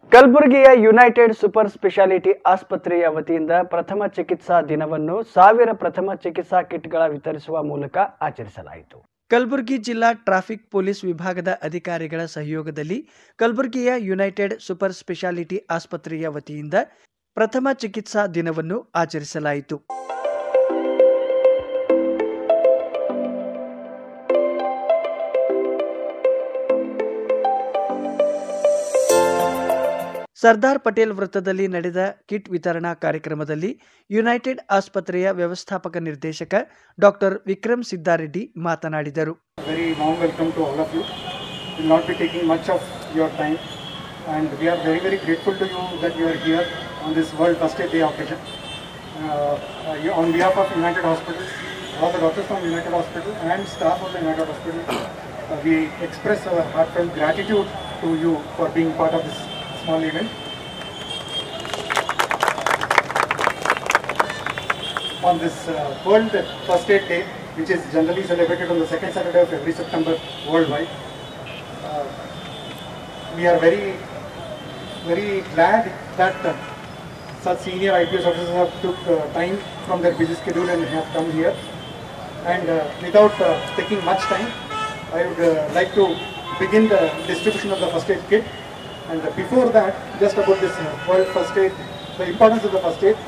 ಕಲಬುರಗಿಯ United super speciality ಆಸ್ಪತ್ರೆಯ ವತಿಯಿಂದ ಪ್ರಥಮ ಚಿಕಿತ್ಸಾ ದಿನವನ್ನು ಸಾವಿರ ಪ್ರಥಮ ಚಿಕಿತ್ಸಾ ಕಿಟ್ಗಳ ವಿತರಿಸುವ ಮೂಲಕ ಆಚರಿಸಲಾಯಿತು ಕಲಬುರಗಿ ಜಿಲ್ಲಾ ಟ್ರಾಫಿಕ್ ಪೊಲೀಸ್ ವಿಭಾಗದ ಅಧಿಕಾರಿಗಳ ಸಹಯೋಗದಲ್ಲಿ ಕಲಬುರಗಿಯ ಯುನೈಟೆಡ್ ಸೂಪರ್ ಸ್ಪೆಷಾಲಿಟಿ ಆಸ್ಪತ್ರೆಯ ವತಿಯಿಂದ ಪ್ರಥಮ ಚಿಕಿತ್ಸಾ ದಿನವನ್ನು ಆಚರಿಸಲಾಯಿತು ಸರ್ದಾರ್ ಪಟೇಲ್ ವೃತ್ತದಲ್ಲಿ ನಡೆದ ಕಿಟ್ ವಿತರಣಾ ಕಾರ್ಯಕ್ರಮದಲ್ಲಿ ಯುನೈಟೆಡ್ ಆಸ್ಪತ್ರೆಯ ವ್ಯವಸ್ಥಾಪಕ ನಿರ್ದೇಶಕ ಡಾಕ್ಟರ್ ವಿಕ್ರಮ್ ಸಿದ್ದಾರೆಡ್ಡಿ ಮಾತನಾಡಿದರು very warm welcome to all of you. Will not be taking much of your time, and we are very very grateful to you that you are here on this World First Aid Day occasion. Uh, uh, you- on behalf of United Hospital, all the doctors from United Hospital and staff of the United Hospital, uh, we express our heartfelt gratitude to you for being part of this small event. on this uh, World First Aid Day, which is generally celebrated on the second Saturday of every September worldwide. Uh, we are very, very glad that uh, such senior IPS officers have took uh, time from their busy schedule and have come here. And uh, without uh, taking much time, I would uh, like to begin the distribution of the first aid kit. And uh, before that, just about this uh, World First Aid, the importance of the first aid.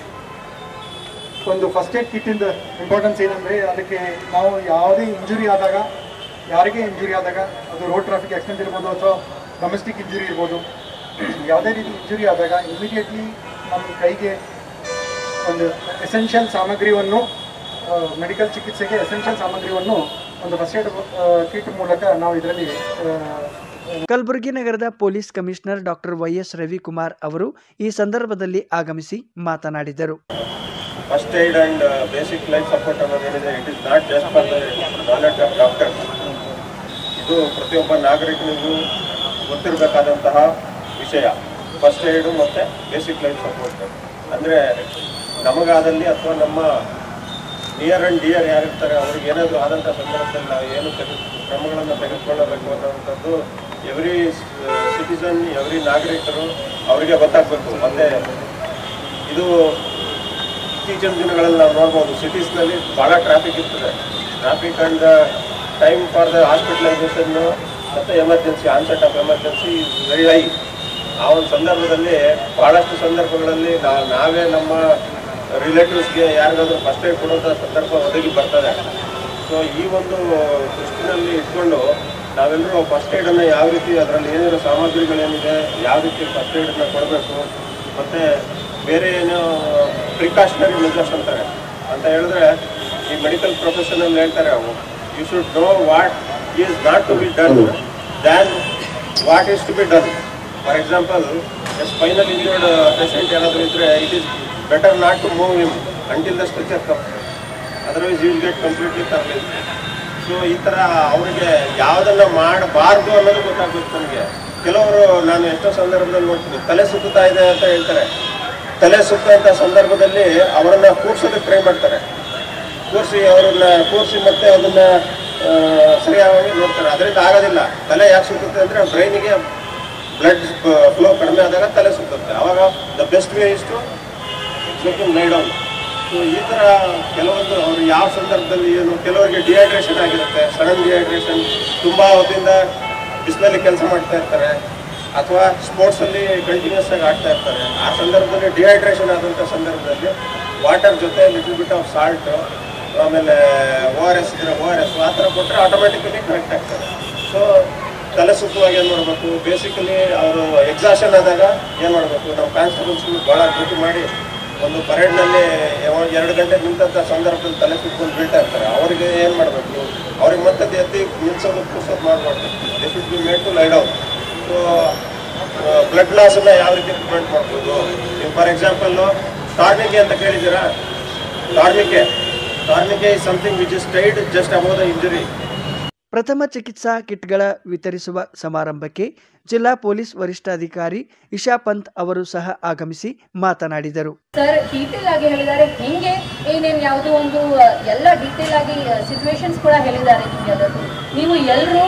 ಒಂದು first aid ಕಿಟ್ಟಿಂದ importance ಏನಂದರೆ ಅದಕ್ಕೆ ನಾವು ಯಾವುದೇ injury ಆದಾಗ ಯಾರಿಗೆ injury ಆದಾಗ ಅದು ರೋಡ್ ಟ್ರಾಫಿಕ್ ಆಕ್ಸಿಡೆಂಟ್ ಇರ್ಬೋದು ಅಥವಾ ಡೊಮೆಸ್ಟಿಕ್ ಇಂಜುರಿ ಇರ್ಬೋದು ಯಾವುದೇ ರೀತಿ ಇಂಜುರಿ ಆದಾಗ ಇಮಿಡಿಯೇಟ್ಲಿ ನಮ್ಮ ಕೈಗೆ ಒಂದು ಎಸೆನ್ಷಿಯಲ್ ಸಾಮಗ್ರಿಯನ್ನು ಮೆಡಿಕಲ್ ಚಿಕಿತ್ಸೆಗೆ ಎಸೆನ್ಷಿಯಲ್ ಸಾಮಗ್ರಿಯನ್ನು ಒಂದು ಫಸ್ಟ್ ಏಡ್ ಕಿಟ್ ಮೂಲಕ ನಾವು ಇದರಲ್ಲಿ ಕಲಬುರಗಿ ನಗರದ police commissioner doctor YS Ravikumar ಅವರು ಈ ಸಂದರ್ಭದಲ್ಲಿ ಆಗಮಿಸಿ ಮಾತನಾಡಿದರು first aid and basic life support ಅನ್ನೋದೇನಿದೆ it is not just for the knowledge of doctor ಇದು ಪ್ರತಿಯೊಬ್ಬ ನಾಗರಿಕನಿಗೂ ಗೊತ್ತಿರಬೇಕಾದಂತಹ ವಿಷಯ ಫಸ್ಟ್ ಏಡು ಮತ್ತು ಬೇಸಿಕ್ ಲೈಫ್ ಸಪೋರ್ಟ್ ಅಂದರೆ ನಮಗಾದಲ್ಲಿ ಅಥವಾ ನಮ್ಮ ನಿಯರ್ ಆ್ಯಂಡ್ ಡಿಯರ್ ಯಾರಿರ್ತಾರೆ ಅವ್ರಿಗೆ ಏನಾದರೂ ಆದಂಥ ಸಂದರ್ಭದಲ್ಲಿ ನಾವು ಏನು ತೆಗೆ ಕ್ರಮಗಳನ್ನು ತೆಗೆದುಕೊಳ್ಳಬೇಕು ಅನ್ನೋವಂಥದ್ದು ಎವ್ರಿ ಸಿಟಿಸನ್ ಎವ್ರಿ ನಾಗರಿಕರು ಅವರಿಗೆ ಗೊತ್ತಾಗಬೇಕು ಮತ್ತು ಇದು ಇತ್ತೀಚಿನ ದಿನಗಳಲ್ಲಿ ನಾವು ನೋಡ್ಬೋದು ಸಿಟೀಸ್ನಲ್ಲಿ ಭಾಳ ಟ್ರಾಫಿಕ್ ಇರ್ತದೆ traffic and time for the hospitalisation ಮತ್ತು emergency onset of emergency is very high ಆ ಒಂದು ಸಂದರ್ಭದಲ್ಲಿ ಭಾಳಷ್ಟು ಸಂದರ್ಭಗಳಲ್ಲಿ ನಾವು ನಾವೇ ನಮ್ಮ ರಿಲೇಟಿವ್ಸ್ಗೆ ಯಾರಿಗಾದ್ರೂ ಫಸ್ಟ್ ಏಡ್ ಕೊಡುವಂಥ ಸಂದರ್ಭ ಒದಗಿ ಬರ್ತದೆ ಸೊ ಈ ಒಂದು ದೃಷ್ಟಿನಲ್ಲಿ ಇಟ್ಕೊಂಡು ನಾವೆಲ್ಲರೂ ಫಸ್ಟ್ ಏಡನ್ನು ಯಾವ ರೀತಿ ಅದರಲ್ಲಿ ಏನಿರೋ ಸಾಮಗ್ರಿಗಳೇನಿದೆ ಯಾವ ರೀತಿ ಫಸ್ಟ್ ಏಡನ್ನು ಕೊಡಬೇಕು ಮತ್ತು ಬೇರೆ ಏನೋ ಪ್ರಿಕಾಷನರಿ ಮೆಜರ್ಸ್ ಅಂತಾರೆ ಅಂತ ಹೇಳಿದ್ರೆ ಈ ಮೆಡಿಕಲ್ ಪ್ರೊಫೆಷನಲ್ಲಿ ಹೇಳ್ತಾರೆ ಅವು you should know what is not to be done than what is to be done for example spinal injured patient ಏನಾದರೂ ಇದ್ದರೆ it is better not to move him until the stretcher cup otherwise you will get completely ತರಲಿಲ್ಲ so ಈ ಥರ ಅವರಿಗೆ ಯಾವುದನ್ನು ಮಾಡಬಾರ್ದು ಅನ್ನೋದು ಗೊತ್ತಾಗಬೇಕು ನನಗೆ ಕೆಲವರು ನಾನು ಎಷ್ಟೋ ಸಂದರ್ಭದಲ್ಲಿ ನೋಡ್ತೀನಿ ತಲೆ ಸುತ್ತುತ್ತಾ ಇದೆ ಅಂತ ಹೇಳ್ತಾರೆ ತಲೆ ಸುತ್ತಂಥ ಸಂದರ್ಭದಲ್ಲಿ ಅವರನ್ನ ಕೂರ್ಸೋದಕ್ಕೆ ಟ್ರೈ ಮಾಡ್ತಾರೆ ಕೂರಿಸಿ ಅವರನ್ನ ಕೂರಿಸಿ ಮತ್ತೆ ಅದನ್ನ ಆ, ಸರಿಯಾಗಿ ನೋಡ್ತಾರೆ ಅದರಿಂದ ಆಗೋದಿಲ್ಲ ತಲೆ ಯಾಕೆ ಸುತ್ತುತ್ತೆ ಅಂದರೆ ಬ್ರೈನಿಗೆ ಬ್ಲಡ್ ಫ್ಲೋ ಕಡಿಮೆ ಆದಾಗ ತಲೆ ಸುತ್ತುತ್ತೆ ಅವಾಗ ದ ಬೆಸ್ಟ್ ವೇ ಇಷ್ಟು ಮೇಕಿಂಗ್ ಲೈ ಡೌನ್ ಸೊ ಈ ಥರ ಕೆಲವೊಂದು ಅವರು ಯಾವ ಸಂದರ್ಭದಲ್ಲಿ ಏನು ಕೆಲವರಿಗೆ ಡಿಹೈಡ್ರೇಷನ್ ಆಗಿರುತ್ತೆ ಸಡನ್ ಡಿಹೈಡ್ರೇಷನ್ ತುಂಬ ಹೊತ್ತಿಂದ ಬಿಸಿಲಲ್ಲಿ ಕೆಲಸ ಮಾಡ್ತಾ ಇರ್ತಾರೆ ಅಥವಾ ಸ್ಪೋರ್ಟ್ಸಲ್ಲಿ ಕಂಟಿನ್ಯೂಸ್ ಆಗಿ ಆಡ್ತಾ ಇರ್ತಾರೆ ಆ ಸಂದರ್ಭದಲ್ಲಿ ಡಿಹೈಡ್ರೇಷನ್ ಆದಂಥ ಸಂದರ್ಭದಲ್ಲಿ ವಾಟರ್ ಜೊತೆ ಲಿಟಲ್ ಬಿಟ್ ಆಫ್ ಸಾಲ್ಟ್ ಆಮೇಲೆ ಓ ಆರ್ ಎಸ್ ಇದ್ರೆ ಓ ಆರ್ ಎಸ್ ಆ ಥರ ಕೊಟ್ಟರೆ ಆಟೋಮೆಟಿಕಲಿ ಕರೆಕ್ಟ್ ಆಗ್ತದೆ ಸೊ ತಲೆ ಸುತ್ತುವಾಗ ಏನು ಮಾಡಬೇಕು ಬೇಸಿಕಲಿ ಅವರು ಎಕ್ಸಾಷನ್ ಆದಾಗ ಏನು ಮಾಡಬೇಕು ನಾವು ಕಾನ್ಸ್ಟೇಬಲ್ಸ್ ಭಾಳ ಡ್ಯೂಟಿ ಮಾಡಿ ಒಂದು ಪರೇಡ್ನಲ್ಲಿ ಎರಡು ಗಂಟೆ ನಿಂತಂಥ ಸಂದರ್ಭದಲ್ಲಿ ತಲೆ ಸುತ್ಕೊಂಡು ಬೀಳ್ತಾ ಇರ್ತಾರೆ ಅವರಿಗೆ ಏನು ಮಾಡಬೇಕು ಅವ್ರಿಗೆ ಮತ್ತೆ ಎತ್ತಿ ನಿಲ್ಸೋದು ಕೂರ್ಸೋದು ಮಾಡಬಾರ್ದು they should be made to lie down so blood ಲಾಸನ್ನು ಯಾವ ರೀತಿ ಪ್ರಿವೆಂಟ್ ಮಾಡ್ಬೋದು ನೀವು ಫಾರ್ ಎಕ್ಸಾಂಪಲ್ಲು ಟಾರ್ನಿಕೆ ಅಂತ ಕೇಳಿದ್ದೀರಾ tourniquet tourniquet is something which is tied just above the injury ಪ್ರಥಮ ಚಿಕಿತ್ಸಾ ಕಿಟ್ಗಳ ವಿತರಿಸುವ ಸಮಾರಂಭಕ್ಕೆ ಜಿಲ್ಲಾ ಪೊಲೀಸ್ ವರಿಷ್ಠಾಧಿಕಾರಿ ಇಶಾ ಪಂತ್ ಅವರು ಸಹ ಆಗಮಿಸಿ ಮಾತನಾಡಿದರು ಸರ್ ಡೀಟೇಲ್ ಆಗಿ ಹೇಳಿದ್ದಾರೆ ಹೆಂಗೆ ಏನೇನು ಯಾವುದೋ ಒಂದು ಅಹ್, ಎಲ್ಲ ಡೀಟೇಲ್ ಆಗಿ ಸಿಚುವೇಶನ್ಸ್ ಕೂಡ ಹೇಳಿದ್ದಾರೆ ನಿಮಗೆ ಅದರದ್ದು ನೀವು ಎಲ್ಲರೂ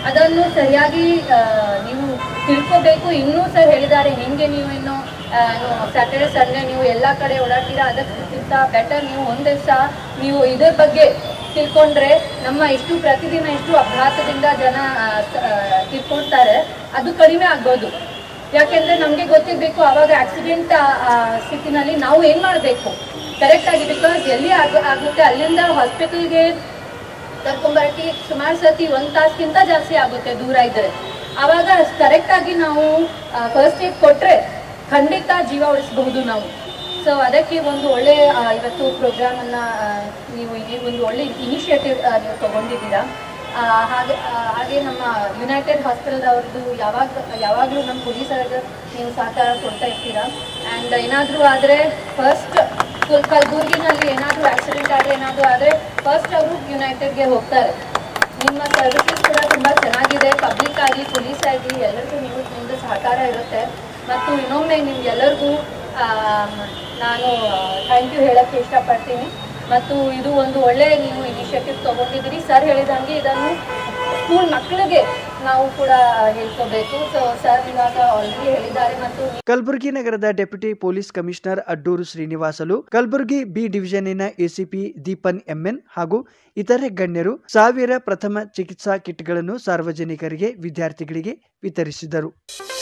ಅದನ್ನು ಸರಿಯಾಗಿ ಆ, ನೀವು ತಿಳ್ಕೋಬೇಕು ಇನ್ನೂ ಸರ್ ಹೇಳಿದ್ದಾರೆ ಹೆಂಗೆ ನೀವು ಇನ್ನು ಸ್ಯಾಟರ್ಡೆ ಸಂಡೇ ನೀವು ಎಲ್ಲ ಕಡೆ ಓಡಾಡ್ತೀರಾ ಅದಕ್ಕಿಂತ ಬೆಟರ್ ನೀವು ಒಂದು ದಿವಸ ನೀವು ಇದ್ರ ಬಗ್ಗೆ ತಿಳ್ಕೊಂಡ್ರೆ ನಮ್ಮ ಇಷ್ಟು ಪ್ರತಿದಿನ ಇಷ್ಟು ಅಪಘಾತದಿಂದ ಜನ ಆ, ಸ- ಆ, ತಿಳ್ಕೊಳ್ತಾರೆ ಅದು ಕಡಿಮೆ ಆಗ್ಬೋದು ಯಾಕೆಂದ್ರೆ ನಮಗೆ ಗೊತ್ತಿರಬೇಕು ಅವಾಗ ಆಕ್ಸಿಡೆಂಟ್ ಸ್ಥಿತಿನಲ್ಲಿ ನಾವು ಏನು ಮಾಡಬೇಕು ಕರೆಕ್ಟಾಗಿ ಬಿಕಾಸ್ ಎಲ್ಲಿ ಆಗ ಆಗುತ್ತೆ ಅಲ್ಲಿಂದ ಹಾಸ್ಪಿಟಲ್ಗೆ ಕರ್ಕೊಂಬರಕ್ಕೆ ಸುಮಾರು ಸತಿ ಒಂದು ತಾಸ್ಗಿಂತ ಜಾಸ್ತಿ ಆಗುತ್ತೆ ದೂರ ಇದ್ದರೆ ಆವಾಗ ಕರೆಕ್ಟಾಗಿ ನಾವು ಫಸ್ಟ್ ಏಡ್ ಕೊಟ್ಟರೆ ಖಂಡಿತ ಜೀವ ಉಳಿಸಬಹುದು ನಾವು ಸೊ ಅದಕ್ಕೆ ಒಂದು ಒಳ್ಳೆ ಆ, ಇವತ್ತು ಪ್ರೋಗ್ರಾಮನ್ನು ನೀವು ಈ ಒಂದು ಒಳ್ಳೆ ಇನಿಷಿಯೇಟಿವ್ ನೀವು ತಗೊಂಡಿದ್ದೀರಾ ಆ, ಹಾಗೆ ಆ, ಹಾಗೆ ನಮ್ಮ ಯುನೈಟೆಡ್ ಹಾಸ್ಪಿಟಲ್ದವ್ರದ್ದು ಯಾವಾಗ ಯಾವಾಗಲೂ ನಮ್ಮ ಪೊಲೀಸರಿಗೆ ನೀವು ಸಹಕಾರ ಕೊಡ್ತಾ ಇರ್ತೀರಾ ಆ್ಯಂಡ್ ಏನಾದರೂ ಆದರೆ ಫಸ್ಟ್ ಕಲಬುರ್ಗಿನಲ್ಲಿ ಏನಾದರೂ ಆಕ್ಸಿಡೆಂಟ್ ಆದರೆ ಏನಾದರೂ ಆದರೆ ಫಸ್ಟ್ ಅವರು ಯುನೈಟೆಡ್ಗೆ ಹೋಗ್ತಾರೆ ನಿಮ್ಮ ಸರ್ವಿಸಸ್ ಕೂಡ ತುಂಬ ಚೆನ್ನಾಗಿದೆ ಪಬ್ಲಿಕ್ ಆಗಿ ಪೊಲೀಸ್ ಆಗಿ ಎಲ್ಲರಿಗೂ ನೀವು ನಿಮ್ಮದು ಸಹಕಾರ ಇರುತ್ತೆ ಮತ್ತು ಇನ್ನೊಮ್ಮೆ ನಿಮ್ಗೆಲ್ಲರಿಗೂ ನಾನು ಥ್ಯಾಂಕ್ ಯು ಹೇಳೋಕ್ಕೆ ಇಷ್ಟಪಡ್ತೀನಿ ಮತ್ತು ಇದು ಒಂದು ಒಳ್ಳೆ ನೀವು ಇನಿಷಿಯೇಟಿವ್ ತೊಗೊಂಡಿದ್ದೀರಿ ಸರ್ ಹೇಳಿದಂಗೆ ಇದನ್ನು ಸ್ಕೂಲ್ ಮಕ್ಕಳಿಗೆ ನಾವು ಕೂಡ ಹೇಳ್ಕೋಬೇಕು ಸೊ ಸರ್ ಇವಾಗ ಆಲ್ರೆಡಿ ಹೇಳಿದ್ದಾರೆ ಮತ್ತು ಕಲಬುರಗಿ ನಗರದ deputy police commissioner Addoor Srinivasalu Kalaburagi B ಡಿವಿಷನ್ನಿನ ಎಸಿಪಿ ದೀಪನ್ ಎಂಎನ್ ಹಾಗೂ ಇತರೆ ಗಣ್ಯರು ಸಾವಿರ ಪ್ರಥಮ ಚಿಕಿತ್ಸಾ ಕಿಟ್ಗಳನ್ನು ಸಾರ್ವಜನಿಕರಿಗೆ ವಿದ್ಯಾರ್ಥಿಗಳಿಗೆ ವಿತರಿಸಿದರು